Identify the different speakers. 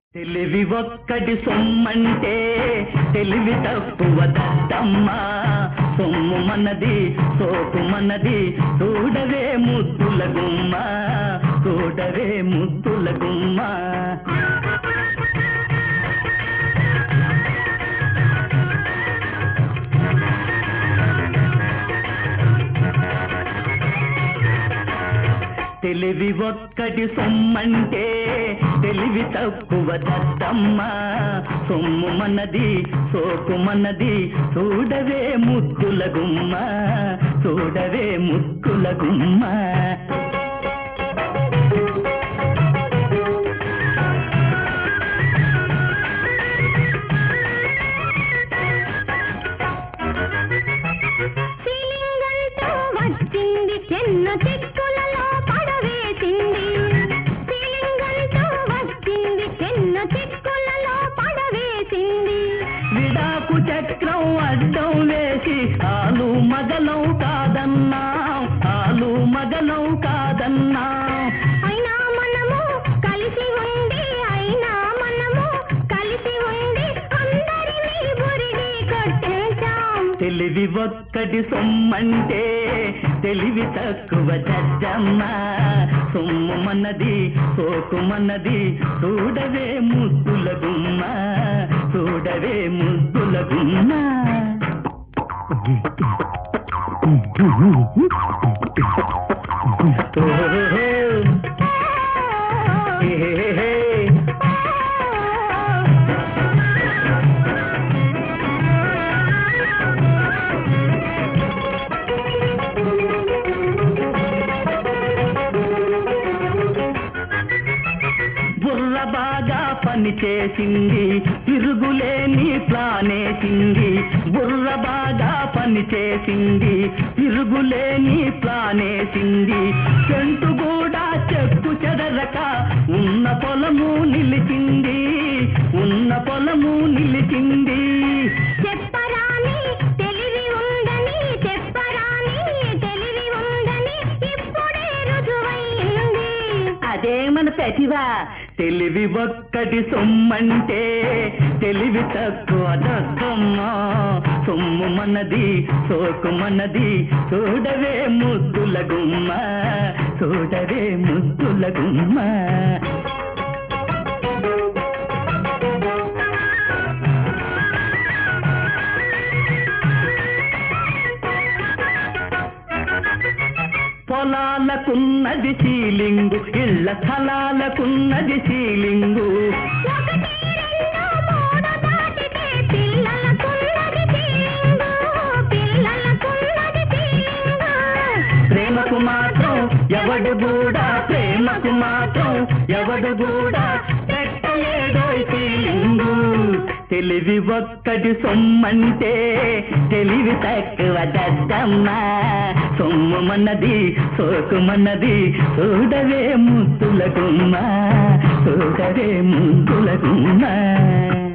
Speaker 1: తెలివి ఒక్కటి సొమ్మంటే తెలివి తక్కువ దద్దమ్మ సొమ్ము మనది సోకు మనది చూడవే ముద్దుల గుమ్మ చూడవే ముద్దుల గుమ్మ తెలివి ఒక్కటి సొమ్మంటే తెలివి తక్కువ దద్దమ్మ సొమ్ము మనది సోకు మనది చూడవే ముద్దుల గుమ్మ చూడవే ముద్దుల గుమ్మ
Speaker 2: సీలింగంటూ వచ్చింది ఎన్నో చిక్కులలో పడవేసింది సీలింగంటూ వచ్చింది ఎన్నో చిక్కులలో పడవేసింది
Speaker 1: విడాకు చక్రం అడ్డం వేసి ఆలు మగలం కాదన్నా ఆలు మగలం కాదన్నా
Speaker 2: అయినా మనము కలిసి ఉండి అయినా మనము కలిసి ఉండి అందరినీ బురిడి కొట్టేశాం
Speaker 1: తెలివి ఒక్కటి సొమ్మంటే తెలివి తక్కువ జడ్జమ్మ సొమ్ము మనది సోకు మనది చూడవే ముద్దుల గుమ్మ చూడవే ముద్దుల గుమ్మ ఓహో హే బుర్ర బాగా పని చేసింది తిరుగులేని ప్లానేసింది బుర్ర బాగా పని చేసింది తిరుగులేని ప్లానేసింది చెంటు కూడా చెక్కు చెదరక ఉన్న పొలము నిలిచింది ఉన్న పొలము నిలిచింది
Speaker 2: చెప్పరాని తెలివి ఉందని చెప్పరాని తెలివి ఉందని ఇప్పుడే రుజువైంది
Speaker 1: అదే మన ప్రతిభ తెలివి ఒక్కటి సొమ్మంటే తెలివి తక్కువ దక్కమ్మ సొమ్ము మనది సోకు మనది చూడవే ముద్దుల గుమ్మ చూడవే ముద్దుల గుమ్మ పొలాలకున్నది సీలింగు ఇళ్ళ స్థలాలకున్నది సీలింగు
Speaker 2: ఒకటి రెండు మూడు దాటితే పిల్లలకున్నది ఫీలింగు పిల్లలకున్నది ఫీలింగు
Speaker 1: ప్రేమకు మాత్రం ఎవడు కూడా ప్రేమకు మాత్రం ఎవడు కూడా పెట్టలేదో ఫీలింగు తెలివి ఒక్కటి సొమ్మంటే తెలివి తక్కువ దద్దమ్మ సొమ్ము మనది సోకు మనది చూడవే ముద్దుల గుమ్మ చూడవే ముద్దుల గుమ్మ